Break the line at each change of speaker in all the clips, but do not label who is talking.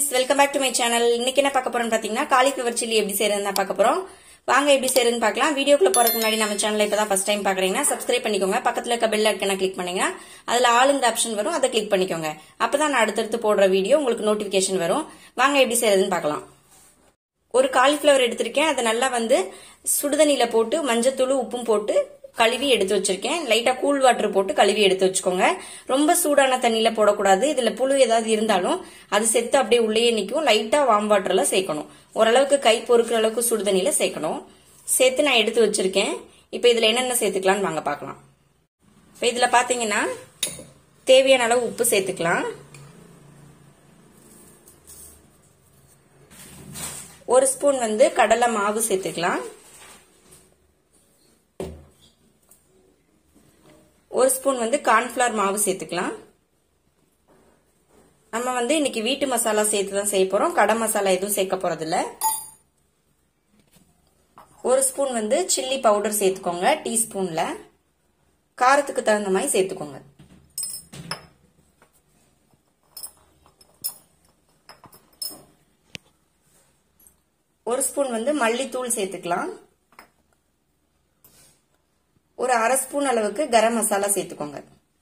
welcome back to my channel இன்னைக்கு என்ன பார்க்க போறோம்னு பாத்தீங்கன்னா காலிஃபிளவர் சில்லி எப்படி செய்யறதுன்னு தான் பார்க்க போறோம் வாங்க எப்படி செய்யறதுன்னு பார்க்கலாம் வீடியோக்குள்ள போறதுக்கு முன்னாடி நம்ம சேனல் இப்பதான் ஃபர்ஸ்ட் டைம் பாக்குறீங்கன்னா சப்ஸ்கிரைப் பண்ணிக்கோங்க பக்கத்துல இருக்க பெல் ஐக்கனை கிளிக் பண்ணுங்க அதுல ஆளுங்க ஆப்ஷன் வரும் அதை கிளிக் பண்ணிக்கோங்க அப்பதான் நான் அடுத்தடுத்து போடுற வீடியோ உங்களுக்கு நோட்டிபிகேஷன் வரும் வாங்க எப்படி செய்யறதுன்னு பார்க்கலாம் ஒரு காலிஃபிளவர் எடுத்திருக்கேன் அதை நல்லா வந்து சுடுதண்ணியில போட்டு மஞ்சத்தூள் உப்பும் போட்டு கழுவி எடுத்து வச்சிருக்கேன் லைட்டா கூல் வாட்டர் போட்டு கழுவி எடுத்து வச்சுக்கோங்க ரொம்ப சூடான தண்ணியில போடக்கூடாது இதுல புழு ஏதாவது இருந்தாலும் அது செத்து அப்படியே உள்ளேயே நிற்கும் லைட்டா வார்ம் வாட்டர்ல சேர்க்கணும் ஓரளவுக்கு கை பொறுக்கிற அளவுக்கு சுடுதண்ணியில சேர்க்கணும் சேர்த்து நான் எடுத்து வச்சிருக்கேன் இப்போ இதுல என்னென்ன சேர்த்துக்கலாம்னு வாங்க பார்க்கலாம் இப்போ இதுல பாத்தீங்கன்னா தேவையான அளவு உப்பு சேர்த்துக்கலாம் ஒரு ஸ்பூன் வந்து கடலை மாவு சேர்த்துக்கலாம் ஒரு ஸ்பூன் வந்து கார்ன்ஃபிளவர் மாவு சேர்த்துக்கலாம் நம்ம வந்து இன்னைக்கு வீட்டு மசாலா சேர்த்து தான் செய்ய போறோம் கடை மசாலா எதுவும் சேர்க்க போறதில்ல ஒரு ஸ்பூன் வந்து சில்லி பவுடர் சேர்த்துக்கோங்க டீஸ்பூன்ல காரத்துக்கு தகுந்த மாதிரி சேர்த்துக்கோங்க ஒரு ஸ்பூன் வந்து மல்லித்தூள் சேர்த்துக்கலாம் ஒரு அரை ஸ்பூன் அளவுக்கு கரம் மசாலா சேர்த்துக்கோங்க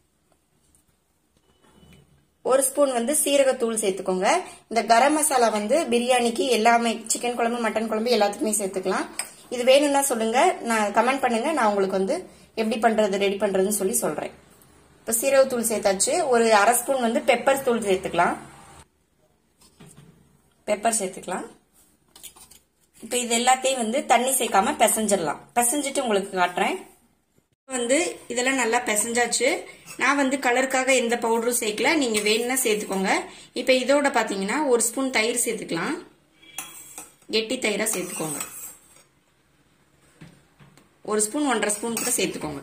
ஒரு ஸ்பூன் வந்து சீரகத்தூள் சேர்த்துக்கோங்க இந்த கரம் மசாலா வந்து பிரியாணிக்கு எல்லாமே சிக்கன் குழம்பு மட்டன் குழம்பு எல்லாத்துக்குமே சேர்த்துக்கலாம் இது வேணும்னா சொல்லுங்க நான் கமெண்ட் பண்ணுங்க நான் உங்களுக்கு வந்து எப்படி பண்றது ரெடி பண்றதுன்னு சொல்லி சொல்றேன் இப்ப சீரகத்தூள் சேர்த்தாச்சு ஒரு அரை ஸ்பூன் வந்து பெப்பர் தூள் சேர்த்துக்கலாம் பெப்பர் சேர்த்துக்கலாம் இப்ப இது எல்லாத்தையும் வந்து தண்ணி சேர்க்காம பிசைஞ்சிடலாம் பிசைஞ்சிட்டு உங்களுக்கு காட்டுறேன் வந்து இதெல்லாம் நல்லா பிசைஞ்சாச்சு நான் வந்து கலருக்காக எந்த பவுடரும் சேர்க்கல நீங்க வேணும்னா சேர்த்துக்கோங்க இப்ப இதோட பாத்தீங்கன்னா ஒரு ஸ்பூன் தயிர் சேர்த்துக்கலாம் கெட்டி தயிரா சேர்த்துக்கோங்க ஒரு ஸ்பூன் ஒன்றரை ஸ்பூன் கூட சேர்த்துக்கோங்க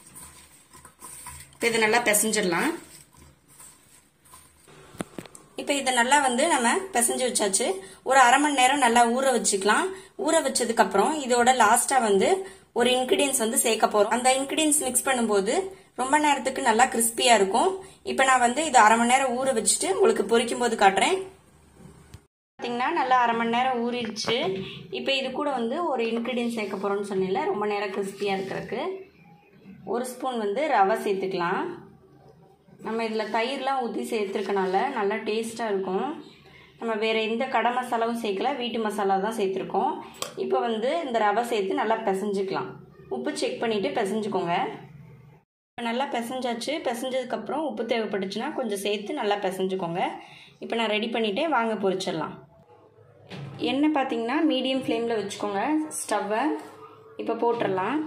இப்ப இதை நல்லா பிசைஞ்சிடலாம் இப்ப இதை நல்லா வந்து நம்ம பிசைஞ்சு வச்சாச்சு ஒரு அரை மணி நேரம் நல்லா ஊற வச்சுக்கலாம் ஊற வச்சதுக்கு அப்புறம் இதோட லாஸ்டா வந்து ஒரு இன்கிரீடியன்ஸ் வந்து சேர்க்க போறோம் அந்த இன்கிரீடியன்ஸ் மிக்ஸ் பண்ணும்போது ரொம்ப நேரத்துக்கு நல்லா கிறிஸ்பியா இருக்கும் இப்ப நான் வந்து இது அரை மணி நேரம் ஊற வச்சுட்டு உங்களுக்கு பொரிக்கும் போது காட்டுறேன் பாத்தீங்கன்னா நல்லா அரை மணி நேரம் ஊறிடுச்சு இப்போ இது கூட வந்து ஒரு இன்கிரீடியன்ஸ் சேர்க்க போறோம்னு சொன்னேன்ல ரொம்ப நேரம் கிறிஸ்பியா இருக்கிறதுக்கு ஒரு ஸ்பூன் வந்து ரவை சேர்த்துக்கலாம் நம்ம இதில் தயிர்லாம் ஊற்றி சேர்த்துருக்கனால நல்லா டேஸ்ட்டாக இருக்கும் நம்ம வேறு எந்த கடை மசாலாவும் சேர்க்கல வீட்டு மசாலா தான் சேர்த்துருக்கோம் இப்போ வந்து இந்த ரவை சேர்த்து நல்லா பிசைஞ்சுக்கலாம் உப்பு செக் பண்ணிவிட்டு பிசைஞ்சுக்கோங்க நல்லா பிசைஞ்சாச்சு பிசைஞ்சதுக்கப்புறம் உப்பு தேவைப்பட்டுச்சுன்னா கொஞ்சம் சேர்த்து நல்லா பிசைஞ்சுக்கோங்க இப்போ நான் ரெடி பண்ணிவிட்டேன் வாங்க பொரிச்சிடலாம் எண்ணெய் பார்த்தீங்கன்னா மீடியம் ஃப்ளேமில் வச்சுக்கோங்க ஸ்டவ்வை இப்போ போட்டுடலாம்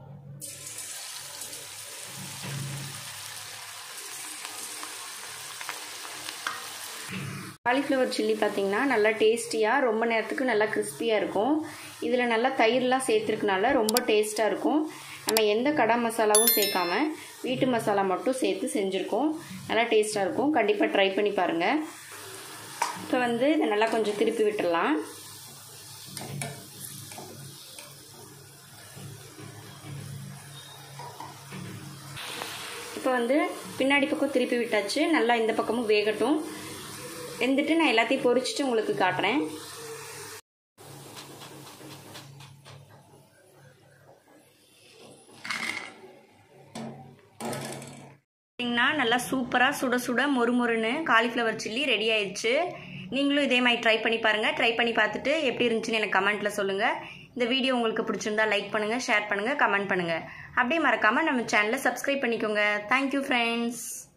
காலிஃப்ளவர் சில்லி பார்த்தீங்கன்னா நல்லா டேஸ்டியாக ரொம்ப நேரத்துக்கு நல்லா கிறிஸ்பியாக இருக்கும் இதில் நல்லா தயிர்லாம் சேர்த்துருக்கனால ரொம்ப டேஸ்ட்டாக இருக்கும் நம்ம எந்த கடை மசாலாவும் சேர்க்காம வீட்டு மசாலா மட்டும் சேர்த்து செஞ்சுருக்கோம் நல்லா டேஸ்ட்டாக இருக்கும் கண்டிப்பாக ட்ரை பண்ணி பாருங்கள் இப்போ வந்து இதை நல்லா கொஞ்சம் திருப்பி விட்டுடலாம் இப்போ வந்து பின்னாடி பக்கம் திருப்பி விட்டாச்சு நல்லா இந்த பக்கமும் வேகட்டும் வெந்துட்டு நான் எல்லாத்தையும் பொரிச்சிட்டு உங்களுக்கு காட்டுறேன் பார்த்தீங்கன்னா நல்லா சூப்பராக சுட சுட மொறு மொறுன்னு காலிஃப்ளவர் சில்லி ரெடி ஆயிடுச்சு நீங்களும் இதே மாதிரி ட்ரை பண்ணி பாருங்கள் ட்ரை பண்ணி பார்த்துட்டு எப்படி இருந்துச்சுன்னு எனக்கு கமெண்ட்டில் சொல்லுங்கள் இந்த வீடியோ உங்களுக்கு பிடிச்சிருந்தா லைக் பண்ணுங்கள் ஷேர் பண்ணுங்கள் கமெண்ட் பண்ணுங்கள் அப்படியே மறக்காமல் நம்ம சேனலை சப்ஸ்கிரைப் பண்ணிக்கோங்க தேங்க்யூ ஃப்ரெண்ட்ஸ்